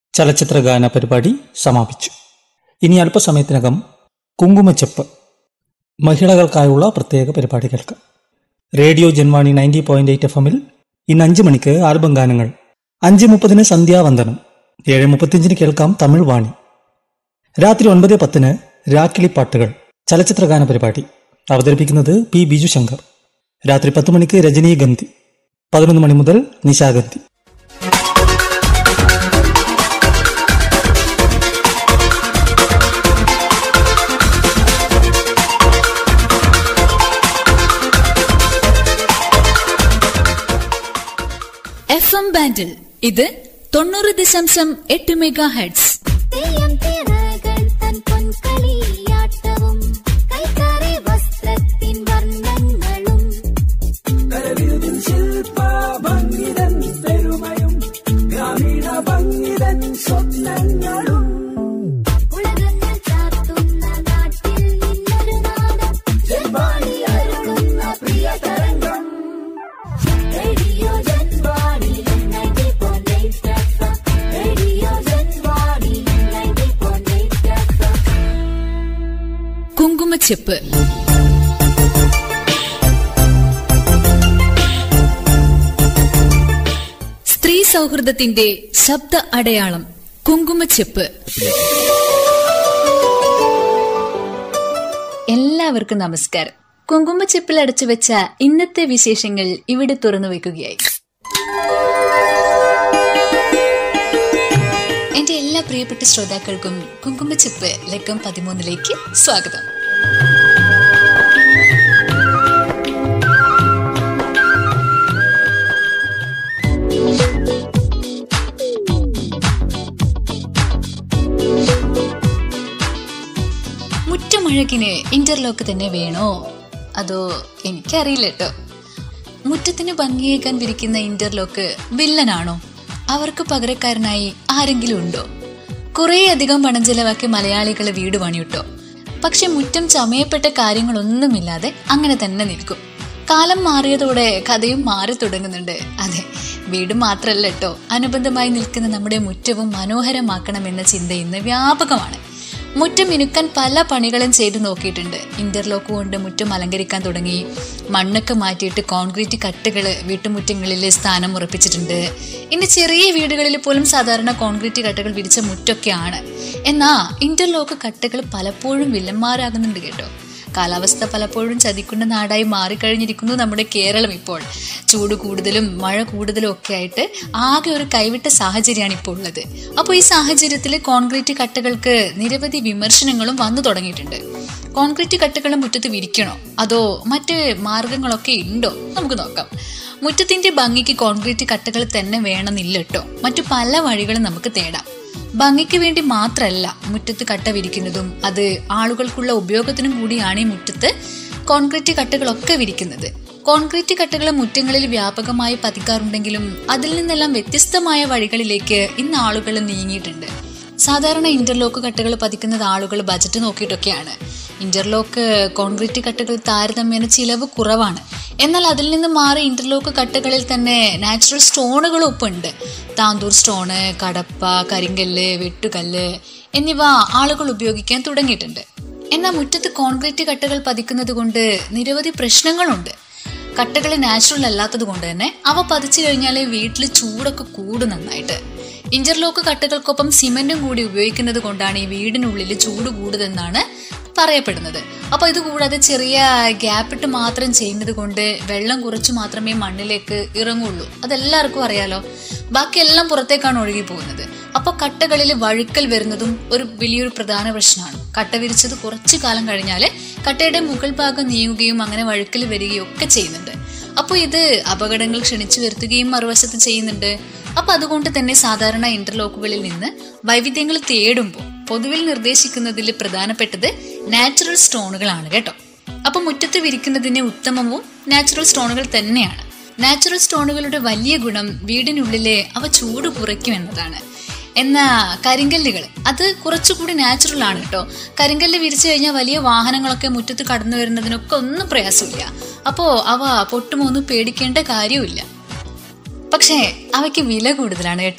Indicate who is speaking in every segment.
Speaker 1: ചലച്ചിത്ര ഗാന പരിപാടി സമാപിച്ചു ഇനി അല്പസമയത്തിനകം കുങ്കുമച്ചെപ്പ് മഹിളകൾക്കായുള്ള പ്രത്യേക പരിപാടി കേൾക്കാം radio Janvani ninety point eight F എമ്മിൽ ഇന്ന് അഞ്ച് മണിക്ക് ആൽബം ഗാനങ്ങൾ അഞ്ച് മുപ്പതിന് സന്ധ്യാവന്ദനം ഏഴ് മുപ്പത്തിയഞ്ചിന് കേൾക്കാം തമിഴ് വാണി രാത്രി ഒൻപത് പത്തിന് രാക്കിളിപ്പാട്ടുകൾ ചലച്ചിത്ര ഗാന പരിപാടി അവതരിപ്പിക്കുന്നത് പി ബിജു ശങ്കർ രാത്രി പത്ത് മണിക്ക് രജനീഗന്ധി പതിനൊന്ന് മണി മുതൽ നിശാഗന്ധി
Speaker 2: എഫ് എം ബാൻഡിൽ ഇത് തൊണ്ണൂറ് ദശാംശം എട്ട് മെഗാ ഹെഡ്സ്
Speaker 3: തെയ്യം തിറകൾ തൻ പൊൻകളിയാട്ടവും കൈത്തറി വസ്ത്രത്തിൻ വർണ്ണങ്ങളും ഉലകങ്ങൾ ചാർത്തുന്ന നാട്ടിൽ നിന്നൊരു നാദം ജൻവാണി അരുളുന്ന പ്രിയ തരംഗം radio Janvani 90.8 FM. Radio Janvani 90.8 FM.
Speaker 2: കുങ്കുമച്ചെപ്പ് സ്ത്രീ സൗഹൃദത്തിന്റെ ശബ്ദ അടയാളം കുങ്കുമച്ചെപ്പ് എല്ലാവർക്കും നമസ്കാരം കുങ്കുമച്ചെപ്പിൽ അടച്ചു വെച്ച ഇന്നത്തെ വിശേഷങ്ങൾ ഇവിടെ തുറന്നു വയ്ക്കുകയായി എന്റെ എല്ലാ പ്രിയപ്പെട്ട ശ്രോതാക്കൾക്കും കുങ്കുമച്ചെപ്പ് ലക്കം പതിമൂന്നിലേക്ക് സ്വാഗതം മുറ്റമഴകിന് ഇന്റർലോക്ക് തന്നെ വേണോ അതോ എനിക്കറിയില്ല കേട്ടോ മുറ്റത്തിന് ഭംഗിയേക്കാൻ വിരിക്കുന്ന ഇന്റർലോക്ക് വില്ലനാണോ അവർക്ക് പകരക്കാരനായി ആരെങ്കിലും ഉണ്ടോ കുറേ അധികം പണം ചെലവാക്കി മലയാളികൾ വീട് പണിയിട്ടോ പക്ഷെ മുറ്റം ചമയപ്പെട്ട കാര്യങ്ങളൊന്നുമില്ലാതെ അങ്ങനെ തന്നെ നിൽക്കും കാലം മാറിയതോടെ കഥയും മാറി തുടങ്ങുന്നുണ്ട് അതെ വീട് മാത്രമല്ല കേട്ടോ അനുബന്ധമായി നിൽക്കുന്ന നമ്മുടെ മുറ്റവും മനോഹരമാക്കണമെന്ന ചിന്ത ഇന്ന് വ്യാപകമാണ് മുറ്റം മിനുക്കാൻ പല പണികളും ചെയ്തു നോക്കിയിട്ടുണ്ട് ഇന്റർലോക്ക് കൊണ്ട് മുറ്റം അലങ്കരിക്കാൻ തുടങ്ങി മണ്ണൊക്കെ മാറ്റിയിട്ട് കോൺക്രീറ്റ് കട്ടുകൾ വീട്ടുമുറ്റങ്ങളിൽ സ്ഥാനം ഉറപ്പിച്ചിട്ടുണ്ട് ഇനി ചെറിയ വീടുകളിൽ പോലും സാധാരണ കോൺക്രീറ്റ് കട്ടുകൾ വിരിച്ച മുറ്റൊക്കെയാണ് എന്നാ ഇന്റർലോക്ക് കട്ടുകൾ പലപ്പോഴും വില്ലന്മാരാകുന്നുണ്ട് കേട്ടോ കാലാവസ്ഥ പലപ്പോഴും ചതിക്കുന്ന നാടായി മാറിക്കഴിഞ്ഞിരിക്കുന്നു നമ്മുടെ കേരളം ഇപ്പോൾ ചൂട് കൂടുതലും മഴ കൂടുതലും ഒക്കെ ആയിട്ട് ആകെ ഒരു കൈവിട്ട സാഹചര്യമാണ് ഇപ്പോൾ ഉള്ളത് അപ്പോൾ ഈ സാഹചര്യത്തിൽ കോൺക്രീറ്റ് കട്ടകൾക്ക് നിരവധി വിമർശനങ്ങളും വന്നു തുടങ്ങിയിട്ടുണ്ട് കോൺക്രീറ്റ് കട്ടകൾ മുറ്റത്ത് വിരിക്കണോ അതോ മറ്റ് മാർഗങ്ങളൊക്കെ ഉണ്ടോ നമുക്ക് നോക്കാം മുറ്റത്തിന്റെ ഭംഗിക്ക് കോൺക്രീറ്റ് കട്ടകൾ തന്നെ വേണമെന്നില്ല കേട്ടോ മറ്റു പല വഴികളും നമുക്ക് തേടാം ഭംഗിക്ക് വേണ്ടി മാത്രമല്ല മുറ്റത്ത് കട്ട വിരിക്കുന്നതും അത് ആളുകൾക്കുള്ള ഉപയോഗത്തിനും കൂടിയാണ് ഈ മുറ്റത്ത് കോൺക്രീറ്റ് കട്ടകളൊക്കെ വിരിക്കുന്നത് കോൺക്രീറ്റ് കട്ടകൾ മുറ്റങ്ങളിൽ വ്യാപകമായി പതിക്കാറുണ്ടെങ്കിലും അതിൽ നിന്നെല്ലാം വ്യത്യസ്തമായ വഴികളിലേക്ക് ഇന്ന് ആളുകൾ നീങ്ങിയിട്ടുണ്ട് സാധാരണ ഇന്റർലോക്ക് കട്ടകൾ പതിക്കുന്നത് ആളുകൾ ബജറ്റ് നോക്കിയിട്ടൊക്കെയാണ് ഇന്റർലോക്ക് കോൺക്രീറ്റ് കട്ടകൾ താരതമ്യേന ചിലവ് കുറവാണ് എന്നാൽ അതിൽ നിന്ന് മാറി ഇന്റർലോക്ക് കട്ടകളിൽ തന്നെ നാച്ചുറൽ സ്റ്റോണുകളും ഒപ്പം ഉണ്ട് താന്തൂർ സ്റ്റോണ് കടപ്പ കരിങ്കല്ല് വെട്ടുകല്ല് എന്നിവ ആളുകൾ ഉപയോഗിക്കാൻ തുടങ്ങിയിട്ടുണ്ട് എന്നാൽ മുറ്റത്ത് കോൺക്രീറ്റ് കട്ടകൾ പതിക്കുന്നത് കൊണ്ട് നിരവധി പ്രശ്നങ്ങളുണ്ട് കട്ടകൾ നാച്ചുറൽ അല്ലാത്തത് കൊണ്ട് തന്നെ അവ പതിച്ചു കഴിഞ്ഞാൽ വീട്ടിൽ ചൂടൊക്കെ കൂടും നന്നായിട്ട് ഇന്റർലോക്ക് കട്ടകൾക്കൊപ്പം സിമെന്റും കൂടി ഉപയോഗിക്കുന്നത് കൊണ്ടാണ് ഈ വീടിനുള്ളിൽ ചൂട് കൂടുതലെന്നാണ് പറയപ്പെടുന്നത് അപ്പൊ ഇത് കൂടാതെ ചെറിയ ഗ്യാപ്പിട്ട് മാത്രം ചെയ്യുന്നത് കൊണ്ട് വെള്ളം കുറച്ച് മാത്രമേ മണ്ണിലേക്ക് ഇറങ്ങുള്ളൂ അതെല്ലാവർക്കും അറിയാലോ ബാക്കിയെല്ലാം പുറത്തേക്കാണ് ഒഴുകി പോകുന്നത് അപ്പോൾ കട്ടകളിൽ വഴുക്കൽ വരുന്നതും ഒരു വലിയൊരു പ്രധാന പ്രശ്നമാണ് കട്ട വിരിച്ചത് കുറച്ചു കാലം കഴിഞ്ഞാൽ കട്ടയുടെ മുകൾ ഭാഗം നീങ്ങുകയും അങ്ങനെ വഴുക്കൽ വരികയും ഒക്കെ ചെയ്യുന്നുണ്ട് അപ്പോൾ ഇത് അപകടങ്ങൾ ക്ഷണിച്ചു വരുത്തുകയും മറുവശത്ത് ചെയ്യുന്നുണ്ട് അപ്പൊ അതുകൊണ്ട് തന്നെ സാധാരണ ഇന്റർലോക്കുകളിൽ നിന്ന് വൈവിധ്യങ്ങൾ തേടുമ്പോൾ പൊതുവിൽ നിർദ്ദേശിക്കുന്നതിൽ പ്രധാനപ്പെട്ടത് നാച്ചുറൽ സ്റ്റോണുകളാണ് കേട്ടോ അപ്പൊ മുറ്റത്ത് വിരിക്കുന്നതിന് ഉത്തമവും നാച്ചുറൽ സ്റ്റോണുകൾ തന്നെയാണ് നാച്ചുറൽ സ്റ്റോണുകളുടെ വലിയ ഗുണം വീടിനുള്ളിലെ അവ ചൂട് കുറയ്ക്കും എന്നതാണ് എന്നാ കരിങ്കല്ലുകൾ അത് കുറച്ചുകൂടി നാച്ചുറൽ ആണ് കേട്ടോ കരിങ്കല്ല് വിരിച്ചു കഴിഞ്ഞാൽ വലിയ വാഹനങ്ങളൊക്കെ മുറ്റത്ത് കടന്നു വരുന്നതിനൊക്കെ ഒന്നും പ്രയാസമില്ല അപ്പോ അവ പൊട്ടുമോ ഒന്നും പേടിക്കേണ്ട കാര്യമില്ല പക്ഷേ അവയ്ക്ക് വില കൂടുതലാണ് കേട്ടോ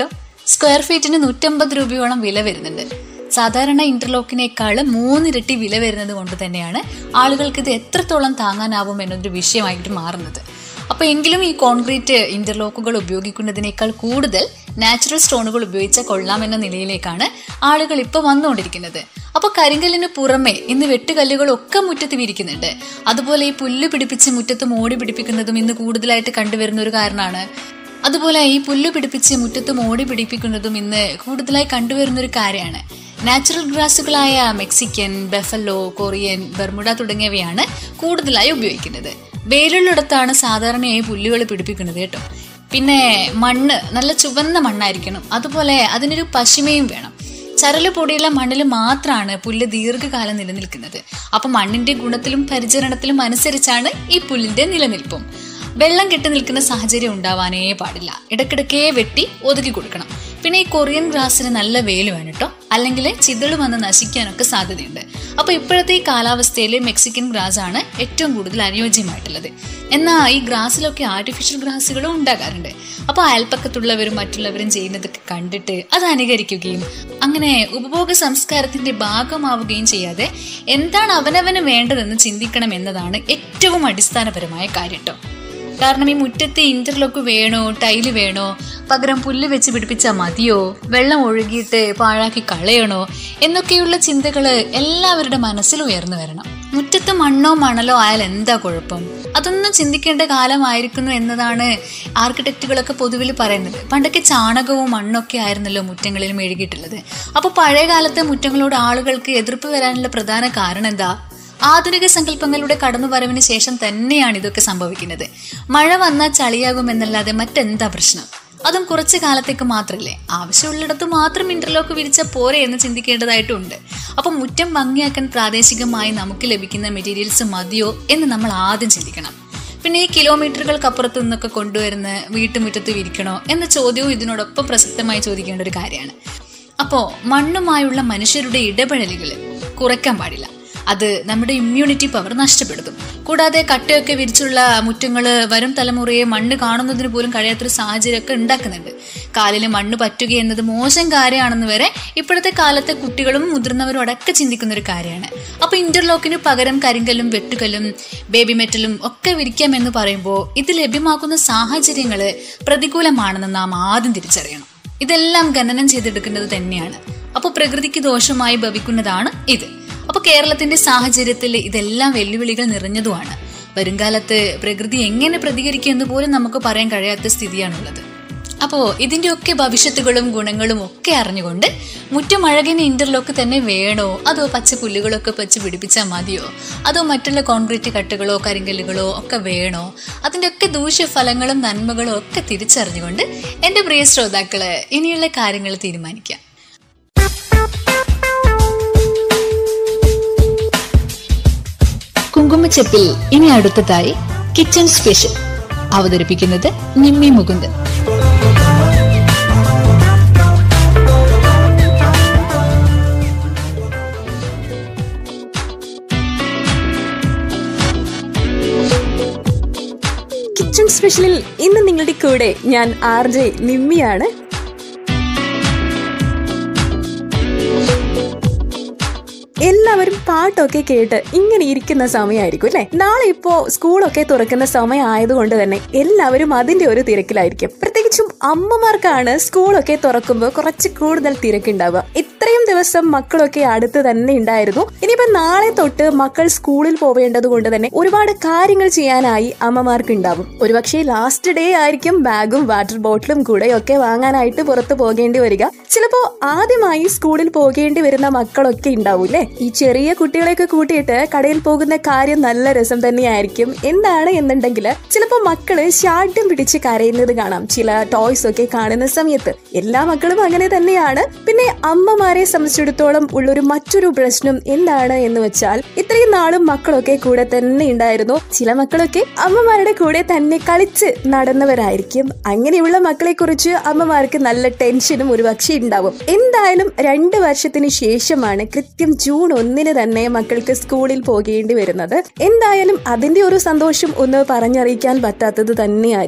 Speaker 2: സ്ക്വയർ ഫീറ്റിന് നൂറ്റമ്പത് രൂപയോളം വില വരുന്നുണ്ട് സാധാരണ ഇന്റർലോക്കിനേക്കാൾ മൂന്നിരട്ടി വില വരുന്നത് കൊണ്ട് തന്നെയാണ് ആളുകൾക്ക് ഇത് എത്രത്തോളം താങ്ങാനാവും എന്നൊരു വിഷയമായിട്ട് മാറുന്നത് അപ്പൊ എങ്കിലും ഈ കോൺക്രീറ്റ് ഇന്റർലോക്കുകൾ ഉപയോഗിക്കുന്നതിനേക്കാൾ കൂടുതൽ നാച്ചുറൽ സ്റ്റോണുകൾ ഉപയോഗിച്ച കൊള്ളാമെന്ന നിലയിലേക്കാണ് ആളുകൾ ഇപ്പൊ വന്നുകൊണ്ടിരിക്കുന്നത് അപ്പൊ കരിങ്കല്ലിന് പുറമെ ഇന്ന് വെട്ടുകല്ലുകളൊക്കെ മുറ്റത്ത് വിരിക്കുന്നുണ്ട് അതുപോലെ ഈ പുല്ല് പിടിപ്പിച്ച് മുറ്റത്ത് മോടി പിടിപ്പിക്കുന്നതും ഇന്ന് കൂടുതലായിട്ട് കണ്ടുവരുന്ന ഒരു കാരണമാണ് അതുപോലെ ഈ പുല്ല് പിടിപ്പിച്ച് മുറ്റത്ത് മോടി പിടിപ്പിക്കുന്നതും ഇന്ന് കൂടുതലായി കണ്ടുവരുന്ന ഒരു കാര്യമാണ് നാച്ചുറൽ ഗ്രാസുകളായ മെക്സിക്കൻ ബെഫല്ലോ കൊറിയൻ ബർമുഡ തുടങ്ങിയവയാണ് കൂടുതലായി ഉപയോഗിക്കുന്നത് വേരുള്ളിടത്താണ് സാധാരണയായി പുല്ലുകൾ പിടിപ്പിക്കുന്നത് കേട്ടോ പിന്നെ മണ്ണ് നല്ല ചുവന്ന മണ്ണായിരിക്കണം അതുപോലെ അതിനൊരു പശിമയും വേണം ചരല് പൊടിയുള്ള മണ്ണിൽ മാത്രമാണ് പുല്ല് ദീർഘകാലം നിലനിൽക്കുന്നത് അപ്പൊ മണ്ണിന്റെ ഗുണത്തിലും പരിചരണത്തിലും അനുസരിച്ചാണ് ഈ പുല്ലിന്റെ നിലനിൽപ്പും വെള്ളം കെട്ടി നിൽക്കുന്ന സാഹചര്യം ഉണ്ടാവാനേ പാടില്ല ഇടയ്ക്കിടയ്ക്കേ വെട്ടി ഒതുക്കി കൊടുക്കണം പിന്നെ ഈ കൊറിയൻ ഗ്രാസിന് നല്ല വെയിൽ വേണം കേട്ടോ അല്ലെങ്കിൽ ചിതള് വന്ന് നശിക്കാനൊക്കെ സാധ്യതയുണ്ട് അപ്പൊ ഇപ്പോഴത്തെ ഈ കാലാവസ്ഥയിൽ മെക്സിക്കൻ ഗ്രാസ് ആണ് ഏറ്റവും കൂടുതൽ അനുയോജ്യമായിട്ടുള്ളത് എന്നാൽ ഈ ഗ്രാസിലൊക്കെ ആർട്ടിഫിഷ്യൽ ഗ്രാസുകളും ഉണ്ടാകാറുണ്ട് അപ്പോൾ അയൽപ്പക്കത്തുള്ളവരും മറ്റുള്ളവരും ചെയ്യുന്നതൊക്കെ കണ്ടിട്ട് അത് അനുകരിക്കുകയും അങ്ങനെ ഉപഭോഗ സംസ്കാരത്തിന്റെ ഭാഗമാവുകയും ചെയ്യാതെ എന്താണ് അവനവന് വേണ്ടതെന്ന് ചിന്തിക്കണം എന്നതാണ് ഏറ്റവും അടിസ്ഥാനപരമായ കാര്യം കേട്ടോ കാരണം ഈ മുറ്റത്ത് ഇന്റർലോക്ക് വേണോ ടൈല് വേണോ പകരം പുല്ല് വെച്ച് പിടിപ്പിച്ചാൽ മതിയോ വെള്ളം ഒഴുകിയിട്ട് പാഴാക്കി കളയണോ എന്നൊക്കെയുള്ള ചിന്തകള് എല്ലാവരുടെ മനസ്സിൽ ഉയർന്നു വരണം മുറ്റത്ത് മണ്ണോ മണലോ ആയാൽ എന്താ കുഴപ്പം അതൊന്നും ചിന്തിക്കേണ്ട കാലമായിരിക്കുന്നു എന്നതാണ് ആർക്കിടെക്റ്റുകളൊക്കെ പൊതുവിൽ പറയുന്നത് പണ്ടൊക്കെ ചാണകവും മണ്ണൊക്കെ ആയിരുന്നല്ലോ മുറ്റങ്ങളിൽ മെഴുകിയിട്ടുള്ളത് അപ്പോൾ പഴയ കാലത്തെ മുറ്റങ്ങളോട് ആളുകൾക്ക് എതിർപ്പ് വരാനുള്ള പ്രധാന കാരണം എന്താ ആധുനിക സങ്കല്പങ്ങളുടെ കടന്നുവരവിന് ശേഷം തന്നെയാണ് ഇതൊക്കെ സംഭവിക്കുന്നത് മഴ വന്നാൽ ചളിയാകുമെന്നല്ലാതെ മറ്റെന്താ പ്രശ്നം അതും കുറച്ചു കാലത്തേക്ക് മാത്രമല്ലേ ആവശ്യമുള്ളിടത്ത് മാത്രം ഇന്റർലോക്ക് വിരിച്ച പോരെ എന്ന് ചിന്തിക്കേണ്ടതായിട്ടുണ്ട് അപ്പം മുറ്റം ഭംഗിയാക്കാൻ പ്രാദേശികമായി നമുക്ക് ലഭിക്കുന്ന മെറ്റീരിയൽസ് മതിയോ എന്ന് നമ്മൾ ആദ്യം ചിന്തിക്കണം പിന്നെ ഈ കിലോമീറ്ററുകൾക്കപ്പുറത്ത് നിന്നൊക്കെ കൊണ്ടുവരുന്ന വീട്ടുമുറ്റത്ത് വിരിക്കണോ എന്ന ചോദ്യവും ഇതിനോടൊപ്പം പ്രസക്തമായി ചോദിക്കേണ്ട ഒരു കാര്യമാണ് അപ്പോൾ മണ്ണുമായുള്ള മനുഷ്യരുടെ ഇടപെടലുകൾ കുറയ്ക്കാൻ പാടില്ല അത് നമ്മുടെ ഇമ്മ്യൂണിറ്റി പവർ നഷ്ടപ്പെടുത്തും കൂടാതെ കട്ടയൊക്കെ വിരിച്ചുള്ള മുറ്റങ്ങൾ വരും തലമുറയെ മണ്ണ് കാണുന്നതിന് പോലും കഴിയാത്തൊരു സാഹചര്യമൊക്കെ ഉണ്ടാക്കുന്നുണ്ട് കാലിൽ മണ്ണ് പറ്റുക എന്നത് മോശം കാര്യമാണെന്ന് വരെ ഇപ്പോഴത്തെ കാലത്തെ കുട്ടികളും മുതിർന്നവരും അടക്കം ചിന്തിക്കുന്ന ഒരു കാര്യമാണ് അപ്പൊ ഇന്റർലോക്കിന് പകരം കരിങ്കല്ലും വെട്ടുകല്ലും ബേബി മെറ്റലും ഒക്കെ വിരിക്കാമെന്ന് പറയുമ്പോൾ ഇത് ലഭ്യമാക്കുന്ന സാഹചര്യങ്ങൾ പ്രതികൂലമാണെന്ന് നാം ആദ്യം തിരിച്ചറിയണം ഇതെല്ലാം ഖനനം ചെയ്തെടുക്കുന്നത് തന്നെയാണ് അപ്പോൾ പ്രകൃതിക്ക് ദോഷമായി ഭവിക്കുന്നതാണ് ഇത് അപ്പൊ കേരളത്തിന്റെ സാഹചര്യത്തിൽ ഇതെല്ലാം വെല്ലുവിളികൾ നിറഞ്ഞതുമാണ് വരുംകാലത്ത് പ്രകൃതി എങ്ങനെ പ്രതികരിക്കും എന്ന് പോലും നമുക്ക് പറയാൻ കഴിയാത്ത സ്ഥിതിയാണുള്ളത് അപ്പോൾ ഇതിന്റെയൊക്കെ ഭവിഷ്യത്തുകളും ഗുണങ്ങളും ഒക്കെ അറിഞ്ഞുകൊണ്ട് മുറ്റം അഴകിന് ഇന്റർലോക്ക് തന്നെ വേണോ അതോ പച്ച പുല്ലുകളൊക്കെ പച്ച് പിടിപ്പിച്ചാൽ മതിയോ അതോ മറ്റുള്ള കോൺക്രീറ്റ് കട്ടുകളോ കരിങ്കല്ലുകളോ ഒക്കെ വേണോ അതിൻ്റെ ഒക്കെ ദൂഷ്യഫലങ്ങളും നന്മകളും ഒക്കെ തിരിച്ചറിഞ്ഞുകൊണ്ട് എൻ്റെ പ്രിയ ശ്രോതാക്കള് ഇനിയുള്ള കാര്യങ്ങൾ തീരുമാനിക്കാം കുങ്കുമച്ചെപ്പിൽ ഇനി അടുത്തതായി കിച്ചൺ സ്പെഷ്യൽ അവതരിപ്പിക്കുന്നത് നിമ്മി മുകുന്ദൻ
Speaker 4: കിച്ചൺ സ്പെഷ്യലിൽ ഇന്ന് നിങ്ങളുടെ കൂടെ ഞാൻ ആർ ജെ നിമ്മിയാണ് എല്ലാവരും പാട്ടൊക്കെ കേട്ട് ഇങ്ങനെ ഇരിക്കുന്ന സമയമായിരിക്കും അല്ലെ നാളെ ഇപ്പോ സ്കൂളൊക്കെ തുറക്കുന്ന സമയം ആയതുകൊണ്ട് തന്നെ എല്ലാവരും അതിന്റെ ഒരു തിരക്കിലായിരിക്കും പ്രത്യേകിച്ചും അമ്മമാർക്കാണ് സ്കൂളൊക്കെ തുറക്കുമ്പോൾ കുറച്ച് കൂടുതൽ തിരക്കുണ്ടാവുക ഇത്രയും ദിവസം മക്കളൊക്കെ അടുത്ത് തന്നെ ഉണ്ടായിരുന്നു ഇനിയിപ്പോ നാളെ തൊട്ട് മക്കൾ സ്കൂളിൽ പോവേണ്ടത് കൊണ്ട് തന്നെ ഒരുപാട് കാര്യങ്ങൾ ചെയ്യാനായി അമ്മമാർക്ക് ഉണ്ടാവും ഒരുപക്ഷെ ലാസ്റ്റ് ഡേ ആയിരിക്കും ബാഗും വാട്ടർ ബോട്ടിലും കൂടെയൊക്കെ വാങ്ങാനായിട്ട് പുറത്ത് പോകേണ്ടി വരിക ചിലപ്പോ ആദ്യമായി സ്കൂളിൽ പോകേണ്ടി വരുന്ന മക്കളൊക്കെ ഉണ്ടാവൂലേ ഈ ചെറിയ കുട്ടികളെയൊക്കെ കൂട്ടിയിട്ട് കടയിൽ പോകുന്ന കാര്യം നല്ല രസം തന്നെയായിരിക്കും എന്താണ് എന്നുണ്ടെങ്കിൽ ചിലപ്പോ മക്കള് ശാഠ്യം പിടിച്ച് കരയുന്നത് കാണാം ചില ടോയ്സ് ഒക്കെ കാണുന്ന സമയത്ത് എല്ലാ മക്കളും അങ്ങനെ തന്നെയാണ് പിന്നെ അമ്മമാരെ സംബന്ധിച്ചിടത്തോളം ഉള്ളൊരു മറ്റൊരു പ്രശ്നം എന്താണ് എന്ന് വെച്ചാൽ ഇത്രയും നാളും മക്കളൊക്കെ കൂടെ തന്നെ ഉണ്ടായിരുന്നു ചില മക്കളൊക്കെ അമ്മമാരുടെ കൂടെ തന്നെ കളിച്ച് നടന്നവരായിരിക്കും അങ്ങനെയുള്ള മക്കളെ കുറിച്ച് അമ്മമാർക്ക് നല്ല ടെൻഷനും ഒരുപക്ഷെ ഉണ്ടാവും എന്തായാലും രണ്ട് വർഷത്തിന് ശേഷമാണ് കൃത്യം ജൂൺ ഒന്നിന് തന്നെ മക്കൾക്ക് സ്കൂളിൽ പോകേണ്ടി വരുന്നത് എന്തായാലും അതിന്റെ ഒരു സന്തോഷം ഒന്ന് പറഞ്ഞറിയിക്കാൻ പറ്റാത്തത് തന്നെയായിരിക്കും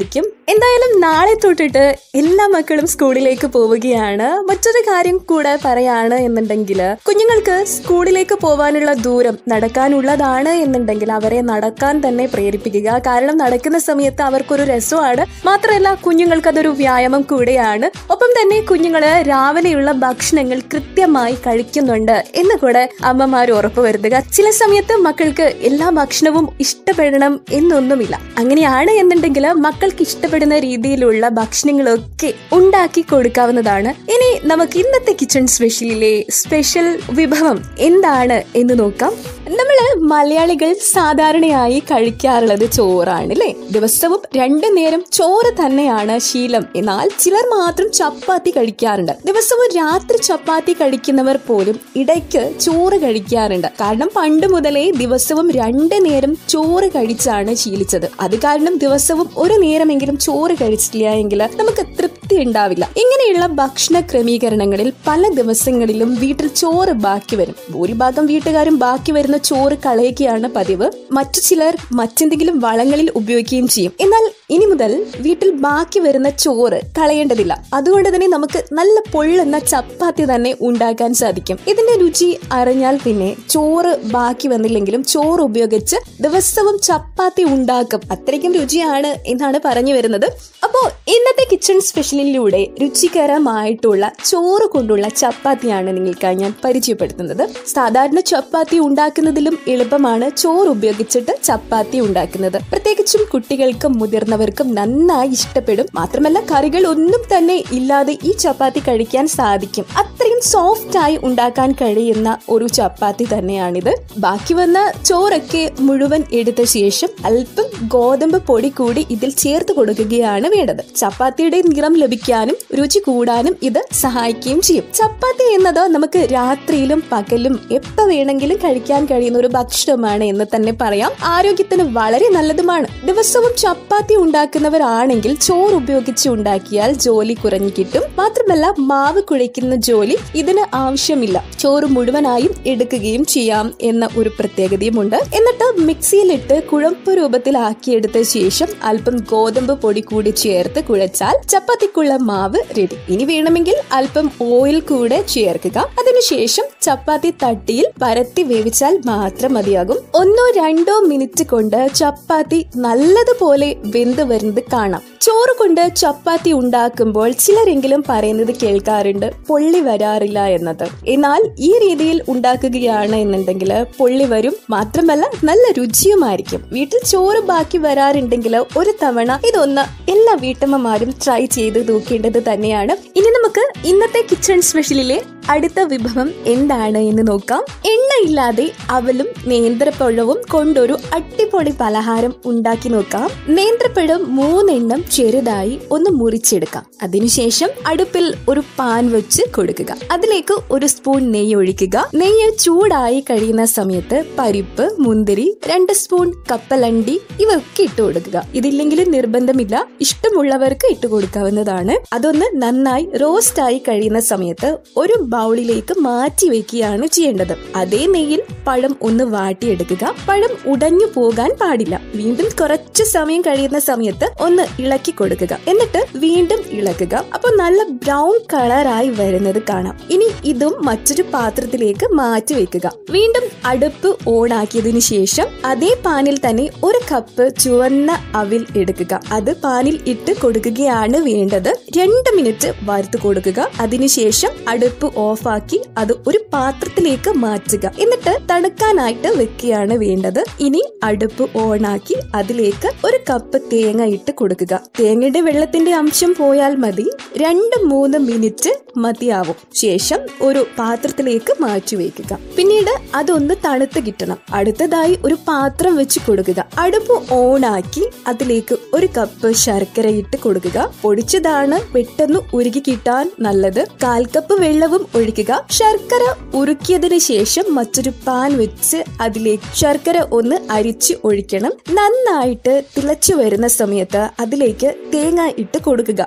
Speaker 4: എന്തായാലും നാളെ തൊട്ടിട്ട് എല്ലാ മക്കളും സ്കൂളിലേക്ക് പോവുകയാണ് മറ്റൊരു കാര്യം കൂടെ പറയാണ് എന്നുണ്ടെങ്കിൽ കുഞ്ഞുങ്ങൾക്ക് സ്കൂളിലേക്ക് പോവാനുള്ള ദൂരം നടക്കാനുള്ളതാണ് എന്നുണ്ടെങ്കിൽ അവരെ നടക്കാൻ തന്നെ പ്രേരിപ്പിക്കുക കാരണം നടക്കുന്ന സമയത്ത് അവർക്കൊരു രസമാണ് മാത്രമല്ല കുഞ്ഞുങ്ങൾക്ക് അതൊരു വ്യായാമം കൂടെയാണ് ഒപ്പം തന്നെ കുഞ്ഞുങ്ങള് രാവിലെയുള്ള ഭക്ഷണങ്ങൾ കൃത്യമായി കഴിക്കുന്നുണ്ട് എന്ന് കൂടെ അമ്മമാർ ഉറപ്പുവരുത്തുക ചില സമയത്ത് മക്കൾക്ക് എല്ലാ ഭക്ഷണവും ഇഷ്ടപ്പെടണം എന്നൊന്നുമില്ല അങ്ങനെയാണ് എന്നുണ്ടെങ്കിൽ മക്കൾക്ക് ഇഷ്ടപ്പെടുന്ന രീതിയിലുള്ള ഭക്ഷണങ്ങളൊക്കെ ഉണ്ടാക്കി കൊടുക്കാവുന്നതാണ് ഇനി നമുക്ക് ഇന്നത്തെ കിച്ചൺ സ്പെഷ്യലിലെ സ്പെഷ്യൽ വിഭവം എന്താണ് എന്ന് നോക്കാം നമ്മള് മലയാളികൾ സാധാരണയായി കഴിക്കാറുള്ളത് ചോറാണ് അല്ലേ ദിവസവും രണ്ടു നേരം ചോറ് തന്നെയാണ് ശീലം എന്നാൽ ചിലർ മാത്രം ചപ്പാത്തി കഴിക്കാറുണ്ട് ദിവസവും രാത്രി ചപ്പാത്തി കഴിക്കുന്നവർ പോലും ഇടയ്ക്ക് ചോറ് കഴിക്കാറുണ്ട് കാരണം പണ്ട് മുതലേ ദിവസവും രണ്ടു നേരം ചോറ് കഴിച്ചാണ് ശീലിച്ചത് അത് കാരണം ദിവസവും ഒരു നേരമെങ്കിലും ചോറ് കഴിച്ചിട്ടില്ല എങ്കിൽ നമുക്ക് തൃപ്തി ഉണ്ടാവില്ല ഇങ്ങനെയുള്ള ഭക്ഷണ ക്രമീകരണങ്ങളിൽ പല ദിവസങ്ങളിലും വീട്ടിൽ ചോറ് ബാക്കി വരും ഭൂരിഭാഗം വീട്ടുകാരും ബാക്കി വരുന്ന ചോറ് കളയുകയാണ് പതിവ് മറ്റു ചിലർ മറ്റെന്തെങ്കിലും വളങ്ങളിൽ ഉപയോഗിക്കുകയും ചെയ്യും എന്നാൽ ഇനി മുതൽ വീട്ടിൽ ബാക്കി വരുന്ന ചോറ് കളയേണ്ടതില്ല അതുകൊണ്ട് തന്നെ നമുക്ക് നല്ല പൊള്ളുന്ന ചപ്പാത്തി തന്നെ ഉണ്ടാക്കാൻ സാധിക്കും ഇതിന്റെ രുചി അറിഞ്ഞാൽ പിന്നെ ചോറ് ബാക്കി വന്നില്ലെങ്കിലും ചോറ് ഉപയോഗിച്ച് ദിവസവും ചപ്പാത്തി ഉണ്ടാക്കും അത്രയ്ക്കും രുചിയാണ് എന്നാണ് പറഞ്ഞു വരുന്നത് അപ്പോ ഇന്നത്തെ കിച്ചൺ സ്പെഷ്യലിലൂടെ രുചികരമായിട്ടുള്ള ചോറ് കൊണ്ടുള്ള ചപ്പാത്തിയാണ് നിങ്ങൾക്കായി ഞാൻ പരിചയപ്പെടുത്തുന്നത് സാധാരണ ചപ്പാത്തി ഉണ്ടാക്കുന്നതിലും എളുപ്പമാണ് ചോറ് ഉപയോഗിച്ചിട്ട് ചപ്പാത്തി ഉണ്ടാക്കുന്നത് പ്രത്യേകിച്ചും കുട്ടികൾക്കും മുതിർന്നവർക്കും നന്നായി ഇഷ്ടപ്പെടും മാത്രമല്ല കറികൾ ഒന്നും തന്നെ ഇല്ലാതെ ഈ ചപ്പാത്തി കഴിക്കാൻ സാധിക്കും അത്രയും സോഫ്റ്റ് ആയി ഉണ്ടാക്കാൻ കഴിയുന്ന ഒരു ചപ്പാത്തി തന്നെയാണിത് ബാക്കി വന്ന ചോറൊക്കെ മുഴുവൻ എടുത്ത ശേഷം അല്പം ഗോതമ്പ് പൊടി കൂടി ഇതിൽ ചേർത്ത് കൊടുക്കുകയാണ് വേണ്ടത് ചപ്പാത്തിയുടെ നിറം ലഭിക്കാനും രുചി കൂടാനും ഇത് സഹായിക്കുകയും ചെയ്യും ചപ്പാത്തി എന്നത് നമുക്ക് രാത്രിയിലും പകലും എപ്പോ വേണമെങ്കിലും കഴിക്കാൻ കഴിയുന്ന ഒരു ഭക്ഷണമാണ് എന്ന് തന്നെ പറയാം ആരോഗ്യത്തിന് വളരെ നല്ലതുമാണ് ദിവസവും ചപ്പാത്തി ഉണ്ടാക്കുന്നവരാണെങ്കിൽ ചോറ് ഉപയോഗിച്ച് ഉണ്ടാക്കിയാൽ ജോലി കുറഞ്ഞു കിട്ടും മാത്രമല്ല മാവ് കുഴയ്ക്കുന്ന ജോലി ഇതിന് ആവശ്യമില്ല ചോറ് മുഴുവനായും എടുക്കുകയും ചെയ്യാം എന്ന ഒരു പ്രത്യേകതയുമുണ്ട് എന്നിട്ട് മിക്സിയിലിട്ട് കുഴമ്പ് രൂപത്തിലാക്കിയെടുത്ത ശേഷം അല്പം ഗോതമ്പ് പൊടി കൂടി ചേർത്ത് കുഴച്ചാൽ ചപ്പാത്തിക്കുള്ള മാവ് റെഡി ഇനി വേണമെങ്കിൽ അല്പം ഓയിൽ കൂടെ ചേർക്കുക അതിനുശേഷം ചപ്പാത്തി തട്ടിയിൽ പരത്തി വേവിച്ചാൽ മാത്രം മതിയാകും ഒന്നോ രണ്ടോ മിനിറ്റ് കൊണ്ട് ചപ്പാത്തി നല്ലതുപോലെ വെന്ത് വരുന്നത് കാണാം ചോറ് കൊണ്ട് ചപ്പാത്തി ഉണ്ടാക്കുമ്പോൾ ചിലരെങ്കിലും പറയുന്നത് കേൾക്കാറുണ്ട് പൊള്ളി വരാറില്ല എന്നത് എന്നാൽ ഈ രീതിയിൽ ഉണ്ടാക്കുകയാണ് എന്നുണ്ടെങ്കിൽ പൊള്ളി വരും മാത്രമല്ല നല്ല രുചിയുമായിരിക്കും വീട്ടിൽ ചോറ് ബാക്കി വരാറുണ്ടെങ്കിൽ ഒരു തവണ ഇതൊന്ന് എല്ലാ വീട്ടമ്മമാരും ട്രൈ ചെയ്ത് നോക്കേണ്ടത് തന്നെയാണ് ഇനി നമുക്ക് ഇന്നത്തെ കിച്ചൺ സ്പെഷ്യലിലെ അടുത്ത വിഭവം എന്താണ് എന്ന് നോക്കാം എണ്ണയില്ലാതെ അവലും നേന്ത്രപ്പഴവും കൊണ്ടൊരു അടിപൊളി പലഹാരം ഉണ്ടാക്കി നോക്കാം നേന്ത്രപ്പഴം മൂന്നെണ്ണം ചെറുതായി ഒന്ന് മുറിച്ചെടുക്കാം അതിനുശേഷം അടുപ്പിൽ ഒരു പാൻ വെച്ച് കൊടുക്കുക അതിലേക്ക് ഒരു സ്പൂൺ നെയ്യ് ഒഴിക്കുക നെയ്യ് ചൂടായി കഴിയുന്ന സമയത്ത് പരിപ്പ് മുന്തിരി രണ്ട് സ്പൂൺ കപ്പലണ്ടി ഇവയൊക്കെ ഇട്ട് കൊടുക്കുക ഇതില്ലെങ്കിലും നിർബന്ധമില്ല ഇഷ്ടമുള്ളവർക്ക് ഇട്ട് കൊടുക്കാവുന്നതാണ് അതൊന്ന് നന്നായി റോസ്റ്റ് ആയി കഴിയുന്ന സമയത്ത് ഒരു ബൗളിലേക്ക് മാറ്റി വെക്കുകയാണ് ചെയ്യേണ്ടത് അതേ നെയ്യിൽ പഴം ഒന്ന് വാട്ടിയെടുക്കുക പഴം ഉടഞ്ഞു പോകാൻ പാടില്ല വീണ്ടും കുറച്ച് സമയം കഴിയുന്ന സമയത്ത് ഒന്ന് ഇളക്കി കൊടുക്കുക എന്നിട്ട് വീണ്ടും ഇളക്കുക അപ്പൊ നല്ല ബ്രൗൺ കളറായി വരുന്നത് കാണാം ഇനി ഇതും മറ്റൊരു പാത്രത്തിലേക്ക് മാറ്റി വെക്കുക വീണ്ടും അടുപ്പ് ഓൺ ആക്കിയതിനു ശേഷം അതേ പാനിൽ തന്നെ ഒരു കപ്പ് ചുവന്ന അവിൽ എടുക്കുക അത് പാനിൽ ഇട്ട് കൊടുക്കുകയാണ് വേണ്ടത് രണ്ട് മിനിറ്റ് വറുത്ത് കൊടുക്കുക അതിനുശേഷം അടുപ്പ് ഓഫാക്കി അത് ഒരു പാത്രത്തിലേക്ക് മാറ്റുക എന്നിട്ട് തണുക്കാനായിട്ട് വെക്കുകയാണ് വേണ്ടത് ഇനി അടുപ്പ് ഓണാക്കി അതിലേക്ക് ഒരു കപ്പ് തേങ്ങ ഇട്ട് കൊടുക്കുക തേങ്ങയുടെ വെള്ളത്തിന്റെ അംശം പോയാൽ മതി രണ്ട് മൂന്ന് മിനിറ്റ് മതിയാവും ശേഷം ഒരു പാത്രത്തിലേക്ക് മാറ്റി വയ്ക്കുക പിന്നീട് അതൊന്ന് തണുത്ത് കിട്ടണം അടുത്തതായി ഒരു പാത്രം വെച്ച് കൊടുക്കുക അടുപ്പ് ഓണാക്കി അതിലേക്ക് ഒരു കപ്പ് ശർക്കര ഇട്ട് കൊടുക്കുക പൊടിച്ചതാണ് പെട്ടെന്ന് ഉരുകി കിട്ടാൻ നല്ലത് കാൽ കപ്പ് വെള്ളവും ഒഴിക്കുക ശർക്കര ഉരുക്കിയതിന് ശേഷം മറ്റൊരു പാൻ വെച്ച് അതിലേക്ക് ശർക്കര ഒന്ന് അരിച്ച് ഒഴിക്കണം നന്നായിട്ട് തിളച്ചു വരുന്ന സമയത്ത് അതിലേക്ക് തേങ്ങ ഇട്ട് കൊടുക്കുക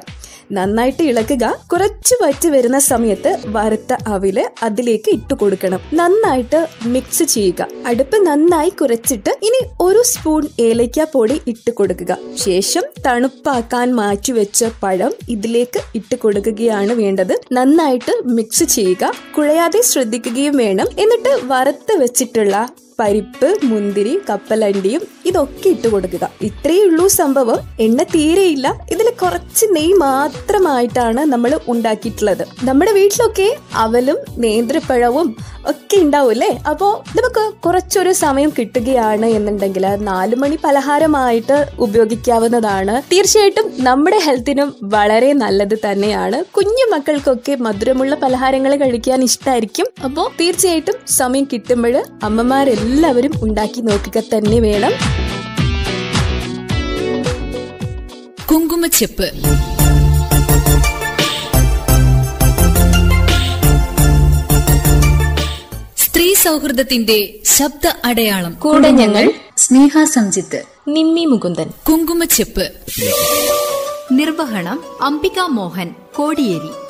Speaker 4: നന്നായിട്ട് ഇളക്കുക കുറച്ച് വറ്റി വരുന്ന സമയത്ത് വറുത്ത അവില് അതിലേക്ക് ഇട്ട് കൊടുക്കണം നന്നായിട്ട് മിക്സ് ചെയ്യുക അടുപ്പ് നന്നായി കുറച്ചിട്ട് ഇനി ഒരു സ്പൂൺ ഏലക്ക പൊടി ഇട്ട് കൊടുക്കുക ശേഷം തണുപ്പാക്കാൻ മാറ്റിവെച്ച പഴം ഇതിലേക്ക് ഇട്ട് കൊടുക്കുകയാണ് വേണ്ടത് നന്നായിട്ട് മിക്സ് ചെയ്യുക കുഴയാതെ ശ്രദ്ധിക്കുകയും വേണം എന്നിട്ട് വറുത്ത് വെച്ചിട്ടുള്ള പരിപ്പ് മുന്തിരി കപ്പലണ്ടിയും ഇതൊക്കെ ഇട്ട് കൊടുക്കുക ഇത്രയേ ഉള്ളൂ സംഭവം എണ്ണ തീരെയില്ല ഇതിൽ കുറച്ച് നെയ്യ് മാത്രമായിട്ടാണ് നമ്മൾ ഉണ്ടാക്കിയിട്ടുള്ളത് നമ്മുടെ വീട്ടിലൊക്കെ അവലും നേന്ത്രപ്പഴവും ഒക്കെ ഉണ്ടാവും അല്ലേ അപ്പോൾ നമുക്ക് കുറച്ചൊരു സമയം കിട്ടുകയാണ് എന്നുണ്ടെങ്കിൽ നാലു മണി പലഹാരമായിട്ട് ഉപയോഗിക്കാവുന്നതാണ് തീർച്ചയായിട്ടും നമ്മുടെ ഹെൽത്തിനും വളരെ നല്ലത് തന്നെയാണ് കുഞ്ഞു മക്കൾക്കൊക്കെ മധുരമുള്ള പലഹാരങ്ങൾ കഴിക്കാൻ ഇഷ്ടമായിരിക്കും അപ്പോൾ തീർച്ചയായിട്ടും സമയം കിട്ടുമ്പോൾ അമ്മമാരെല്ലാവരും ഉണ്ടാക്കി നോക്കുക തന്നെ വേണം
Speaker 2: കുങ്കുമച്ചെപ്പ് സ്ത്രീ സൗഹൃദത്തിന്റെ ശബ്ദ അടയാളം
Speaker 4: കൂടെ ഞങ്ങൾ
Speaker 2: സ്നേഹ സംജിത്ത്
Speaker 4: നിമ്മി മുകുന്ദൻ
Speaker 2: കുങ്കുമച്ചെപ്പ്
Speaker 5: നിർവഹണം അംബിക മോഹൻ കോടിയേരി